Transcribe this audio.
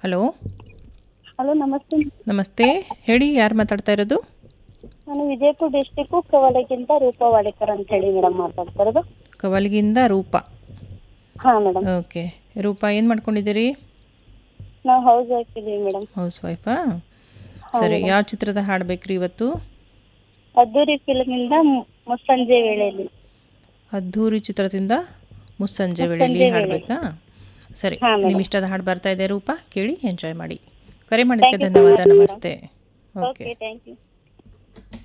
hello hello ನಮಸ್ತೆ ನಮಸ್ತೆ ಹೇಳಿ ಯಾರು ಮಾತಾಡ್ತಾ ಇರೋದು ನಾನು ವಿಜಯಪುರ ಡಿಸ್ಟಿಕ್ಕು ಕವಲೆಗಿಂತ ರೂಪಾ ವಾಡೇಕರ್ ಅಂತ ಹೇಳಿ ಮೇಡಮ್ ಮಾತಾಡ್ತಾ ಇರೋದು ಕವಲ್ಗಿಂದ ರೂಪ ಹಾಂ ಮೇಡಮ್ ಓಕೆ ರೂಪ ಏನು ಮಾಡ್ಕೊಂಡಿದ್ದೀರಿ ನಾವು ಹೌಸ್ ವೈಫ್ ಇದೀವಿ ಮೇಡಮ್ ಹೌಸ್ ವೈಫಾ ಸರಿ ಯಾವ ಚಿತ್ರದ ಹಾಡಬೇಕ್ರಿ ಇವತ್ತು ಅದ್ದೂರಿ ಫಿಲ್ಮಿಂದ ಮುಸ್ಸಂಜೆ ವೇಳೆಯಲ್ಲಿ ಅದ್ಧೂರಿ ಚಿತ್ರದಿಂದ ಮುಸ್ಸಂಜೆ ವೇಳೆಯಲ್ಲಿ ಹಾಡಬೇಕಾ ಸರಿ ನಿಮ್ಮ ಇಷ್ಟದ ಹಾಡು ಬರ್ತಾ ಇದೆ ರೂಪ ಕೇಳಿ ಎಂಜಾಯ್ ಮಾಡಿ ಕರೆ ಮಾಡಿದ್ದಕ್ಕೆ ಧನ್ಯವಾದ ನಮಸ್ತೆ ಓಕೆ ಓಕೆ ಥ್ಯಾಂಕ್ ಯು